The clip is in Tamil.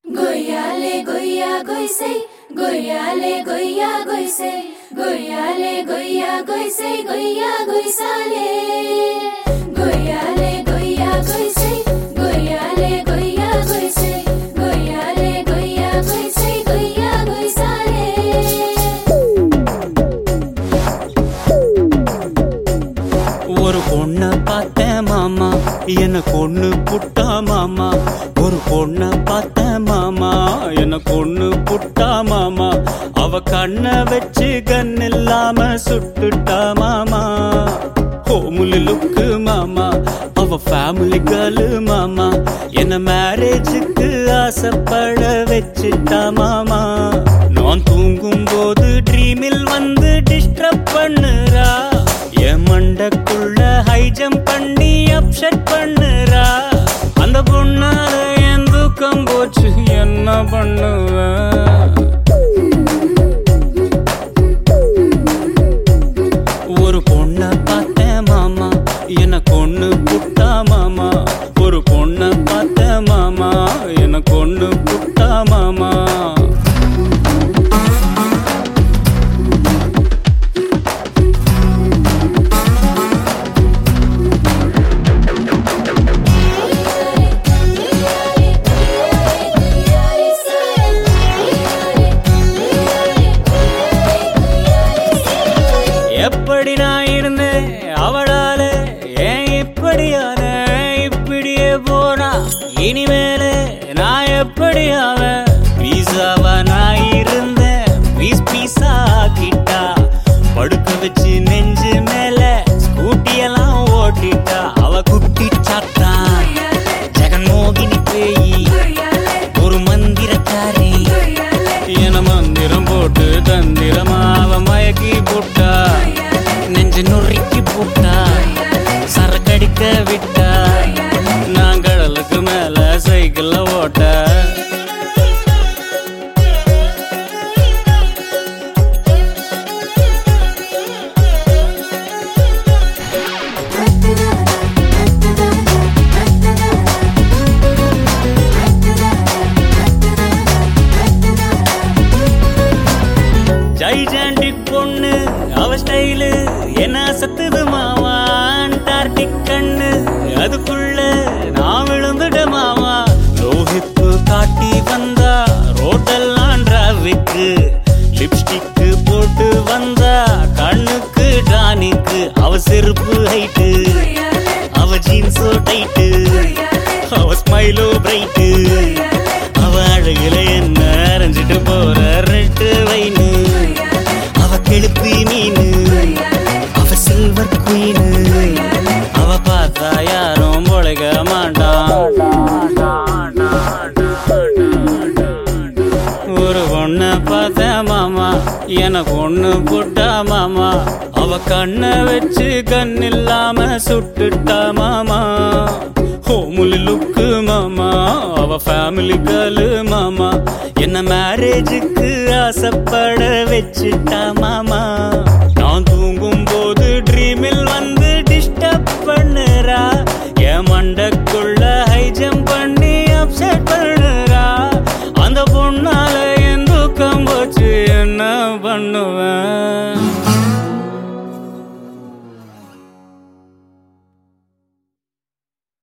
గొయ్యాలే గొయ్యా గొయ్సై గొయ్యాలే గొయ్యా గొయ్సై గొయ్యాలే గొయ్యా గొయ్సై గొయ్యా గొయ్సాలే గొయ్యాలే గొయ్యా గొయ్సై గొయ్యాలే గొయ్యా గొయ్సై గొయ్యాలే గొయ్యా గొయ్సై గొయ్యా గొయ్సాలే ஒரு பொண்ண பார்த்தேன் மாமா எனக்கு ஒண்ணு புட்டா மாமா ஒரு பொண்ண பார்த்தேன் மாமா எனக்கு ஒண்ணு புட்டா மாமா அவ கண்ண வச்சு கண் இல்லாம சுட்டுட்டா மாமா ஹோமுலி லுக்கு மாமா அவ ஃபேமிலி கேர்ளு மாமா என்ன மேரேஜுக்கு ஆசைப்பட வச்சுட்டா மாமா நான் தூங்கும் போது ட்ரீமில் வந்து டிஸ்டர்ப் பண்ணுறா என் மண்டக்குள்ள ஹை ஜம்ப் பண்ணி அப்செட் பண்ணுறா அந்த பொண்ணால என் தூக்கம் போச்சு என்ன பண்ணுவேன் ஒரு பொண்ண பார்த்தேன் மாமா எனக்கு ஒண்ணு புட்டா மாமா ஒரு பொண்ண பார்த்தேன் மாமா எனக்கு ஒண்ணு புட்டா மாமா எப்படி நான் இருந்தேன் அவளால ஏன் இப்படியான இப்படியே போனா இனிமேல நான் எப்படி அவன் பீஸாவா நான் இருந்தேன் பீஸ் பீஸா ஆக்கிட்டா படுக்க வச்சு நெஞ்சு மேல ஸ்கூட்டி எல்லாம் ஓட்டிட்டா அவ குட்டி சாத்தா ஜெகன்மோகினி பேயி ஒரு மந்திரக்காரி என மந்திரம் போட்டு தந்திரமாவ மயக்கி போட்டா நெஞ்சு நொறுக்கி போட்டா சரக்கடிக்க விட்டா நான் கடலுக்கு மேல சைக்கிள்ல ஓட்ட ஜைஜாண்டி பொண்ணு அவ ஸ்டைலு என்ன சத்துது மாவா அண்டார்டிக் கண்ணு அதுக்குள்ள நான் விழுந்துட்ட மாவா லோஹிப்பு காட்டி வந்தா ரோட்டெல்லாம் டிராபிக்கு லிப்ஸ்டிக் போட்டு வந்தா கண்ணுக்கு டானிக்கு அவ செருப்பு ஹைட்டு அவ ஜீன்ஸோ டைட்டு அவ ஸ்மைலோ பிரைட்டு அவ அழகுல என்ன அரைஞ்சிட்டு போற ரெட்டு வைனு அவ கெளுப்பி மீனு அவ சில்வர் குயினு அவ பார்த்தா யாரும் பொழைக்க மாட்டான் ஒரு பொண்ண பார்த்த மாமா எனக்கு ஒண்ணு போட்டா மாமா அவ கண்ண வச்சு கண் இல்லாம சுட்டுட்டா மாமா ஹோமுலி லுக்கு மாமா அவ ஃபேமிலி கேர்ளு மாமா என்ன மேரேஜுக்கு ஆசைப்பட வச்சுட்டா மாமா நான் தூங்கும் போது ட்ரீமில் வந்து டிஸ்டர்ப் பண்ணுறா என் மண்டக்குள்ள ஹை ஜம்ப் பண்ணி அப்செட் பண்ணுறா அந்த பொண்ணால என் தூக்கம் போச்சு என்ன பண்ணுவேன்